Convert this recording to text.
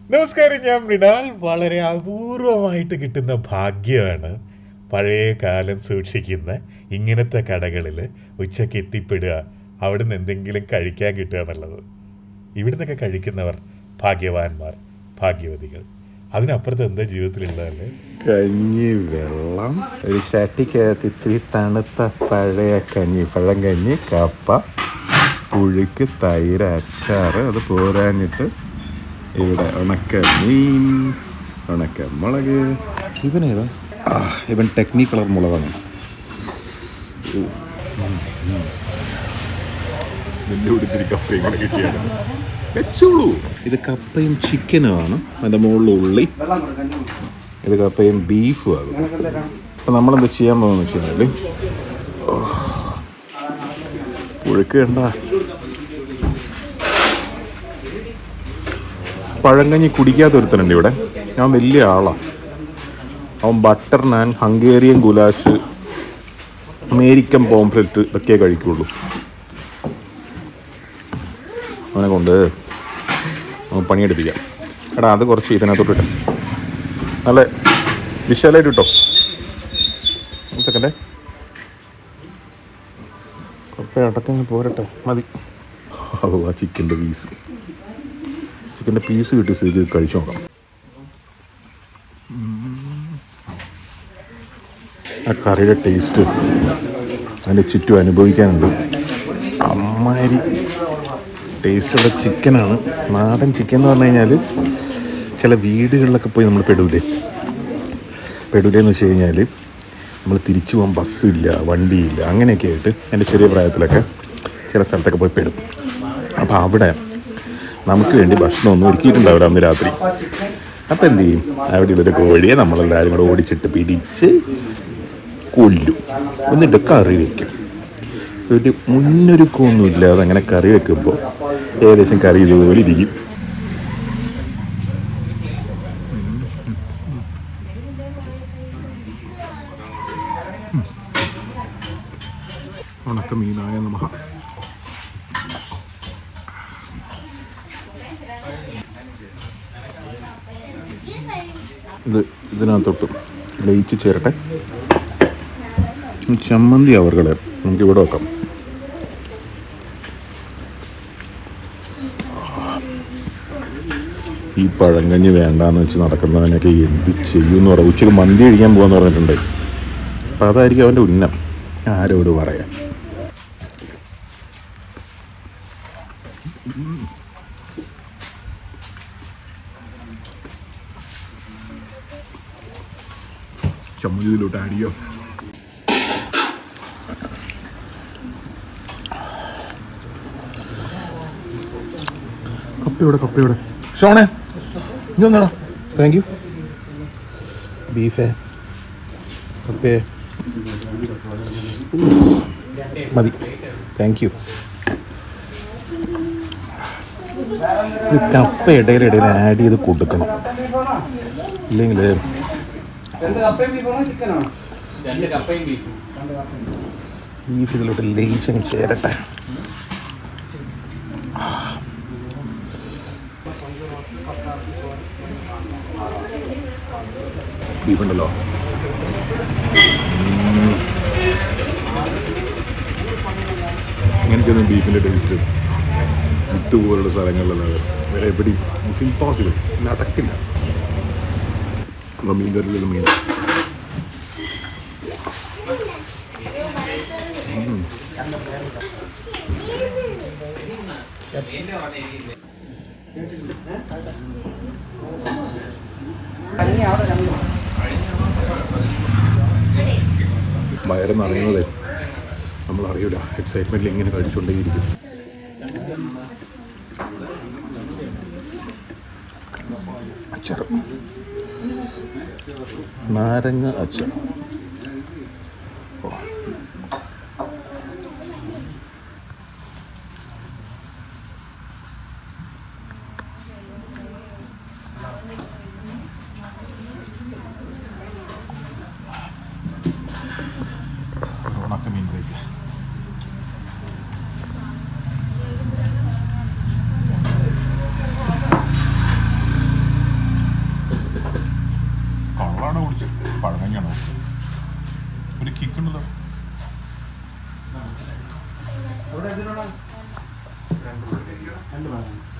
നമസ്കാരം ഞാൻ മൃണാൾ വളരെ അപൂർവമായിട്ട് കിട്ടുന്ന ഭാഗ്യമാണ് പഴയ കാലം സൂക്ഷിക്കുന്ന ഇങ്ങനത്തെ കടകളിൽ ഉച്ചയ്ക്ക് എത്തിപ്പെടുക അവിടുന്ന് എന്തെങ്കിലും കഴിക്കാൻ കിട്ടുക എന്നുള്ളത് ഇവിടുന്നൊക്കെ കഴിക്കുന്നവർ ഭാഗ്യവാന്മാർ ഭാഗ്യവതികൾ അതിനപ്പുറത്ത് എന്താ ജീവിതത്തിലുള്ളതല്ലേ കഞ്ഞി വെള്ളം ഒരു ചട്ടിക്കകത്ത് ഇത്തിരി തണുത്ത പഴയ കഞ്ഞി പഴം കഞ്ഞി കപ്പ പുഴുക്ക് തൈര് അച്ചാറ് അത് പോരാഞ്ഞിട്ട് ഇവിടെ ഉണക്ക മീൻ ഉണക്ക മുളക് ഇവനേതാ ആ ഇവൻ ടെക്നി കളർ മുളകാണ് വെല്ലുവിടുത്തിരി കപ്പയും കൂടെ കിട്ടിയാണ് വെച്ചോളൂ ഇത് കപ്പയും ചിക്കനുമാണ് അതിൻ്റെ മുകളിൽ ഉള്ളി ഇത് കപ്പയും ബീഫും ആകും അപ്പം നമ്മളെന്താ ചെയ്യാൻ പോകുന്നത് വെച്ച് കഴിഞ്ഞാൽ പുഴുക്ക് കണ്ട പഴങ്കഞ്ഞി കുടിക്കാത്ത ഒരുത്തനുണ്ട് ഇവിടെ ഞാൻ വലിയ ആളാണ് അവൻ butter naan Hungarian goulash American pomfret ഇതൊക്കെ കഴിക്കുള്ളൂ അവനെ കൊണ്ട് നമുക്ക് പണിയെടുപ്പിക്കാം എടാ അത് കുറച്ച് ഇതിനകത്തോട്ട് ഇട്ടാം നല്ല വിശാലമായിട്ട് കിട്ടോ സെക്കൻഡേ കപ്പ അടക്കം പോരട്ടെ മതി ഓ ആ ചിക്കൻ്റെ പീസ് ചിക്കൻ്റെ പീസ് കിട്ടി സ്ഥിതി കഴിച്ചു നോക്കാം ആ കറിയുടെ ടേസ്റ്റ് അതിൻ്റെ ചുറ്റും അനുഭവിക്കാനുണ്ട് അമ്മാരി ടേസ്റ്റുള്ള ചിക്കനാണ് നാടൻ ചിക്കൻ എന്ന് പറഞ്ഞു കഴിഞ്ഞാൽ ചില വീടുകളിലൊക്കെ പോയി നമ്മൾ പെടൂലേ പെടൂലെന്ന് വെച്ച് കഴിഞ്ഞാൽ നമ്മൾ തിരിച്ചു പോകാൻ ബസ്സില്ല വണ്ടിയില്ല അങ്ങനെയൊക്കെ ആയിട്ട് എൻ്റെ ചെറിയ പ്രായത്തിലൊക്കെ ചില സ്ഥലത്തൊക്കെ പോയി പെടും അപ്പോൾ അവിടെ നമുക്ക് വേണ്ടി ഭക്ഷണമൊന്നും ഒരുക്കിയിട്ടുണ്ടാവില്ല അന്ന് രാത്രി അപ്പോൾ എന്ത് ചെയ്യും അവിടെയുള്ളൊരു കോഴിയെ നമ്മളെല്ലാവരും കൂടെ ഓടിച്ചിട്ട് പിടിച്ച് കൊല്ലും എന്നിട്ട് കറി വയ്ക്കും ഒരു മുന്നൊരുക്കമൊന്നും ഇല്ലാതെ അങ്ങനെ കറി വെക്കുമ്പോൾ ഏകദേശം കറി ഇതുപോലെ ഇരിക്കും ഉണക്ക മീനായ നമഹ ഇത് ഇതിനകത്തോട്ട് ലയിച്ച് ചേരട്ടെ ചമ്മന്തി അവർകളെ നമുക്ക് ഇവിടെ വെക്കാം ഈ പഴങ്കഞ്ഞി വേണ്ടാന്ന് വെച്ച് നടക്കുന്നവനൊക്കെ എന്ത് ചെയ്യുമെന്ന് പറയാം ഉച്ചയ്ക്ക് മന്തി കഴിക്കാൻ പോകാന്ന് പറഞ്ഞിട്ടുണ്ട് അപ്പം അതായിരിക്കും അവൻ്റെ ഉന്നം ആരോട് പറയാം ചമ്മന്തിയിലോട്ട് ആഡ് ചെയ്യാം കപ്പയോടെ കപ്പയോടെ ഷോണേ ഇനി ഒന്നടാ താങ്ക് യു ബീഫേ കപ്പേ മതി താങ്ക് യു ഇത് കപ്പ ഇടയിൽ ഇടയിൽ ആഡ് ചെയ്ത് കൊടുക്കണം ഇല്ലെങ്കിൽ രണ്ട് കപ്പയും ബീഫാണോ ചിക്കനാണോ രണ്ട് കപ്പയും ബീഫും ബീഫ് ഇതിലോട്ട് ലയിച്ചങ്ങ് ചേരട്ടെ ബീഫുണ്ടല്ലോ ഇങ്ങനത്തെയൊന്നും ബീഫിൻ്റെ ടേസ്റ്റ് ഇതുപോലുള്ള സ്ഥലങ്ങളിലല്ലാതെ വേറെ എവിടെ ഇറ്റ്സ് ഇമ്പോസിബിൾ നടക്കില്ല മീൻ കറിയിലുള്ള മീൻ വയറ് നിറയുന്നതേ നമ്മൾ അറിയില്ല എക്സൈറ്റ്മെന്റിൽ ഇങ്ങനെ കഴിച്ചുകൊണ്ടേയിരിക്കും അച്ചാർ നാരങ്ങ അച്ചാർ ഓ. ഉണക്കമീൻ കഴിക്കാം ഒരു കിക്കുണ്ടല്ലോ ഇവിടെ എന്തിനാണ് രണ്ട് രണ്ട്